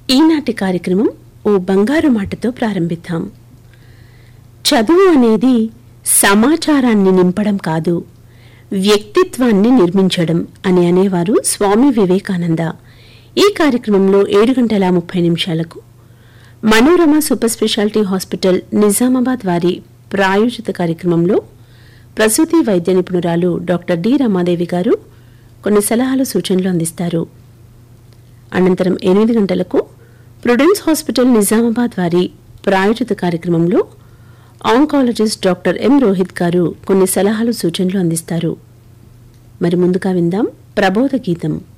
ఈనాటి కార్యక్రమం ఓ బంగారు మాటతో ప్రారంభిద్దాం చదువు అనేది సమాచారాన్ని నింపడం కాదు వ్యక్తిత్వాన్ని నిర్మించడం అని అనేవారు స్వామి వివేకానంద ఈ కార్యక్రమంలో ఏడు గంటల ముప్పై నిమిషాలకు Manorama super speciality hospital Nizamabad వారి ప్రాయోజిత కార్యక్రమంలో ప్రసూతి వైద్య నిపుణురాలు డాక్టర్ డి రమాదేవి గారు కొన్ని సలహాలు సూచనలు అందిస్తారు అనంతరం ఎనిమిది గంటలకు ప్రుడెన్స్ హాస్పిటల్ నిజామాబాద్ వారి ప్రాయోజిత కార్యక్రమంలో ఆంకాలజిస్ట్ డాక్టర్ ఎం రోహిత్ గారు కొన్ని సలహాలు సూచనలు అందిస్తారు మరి ముందుగా విందాం ప్రబోధ గీతం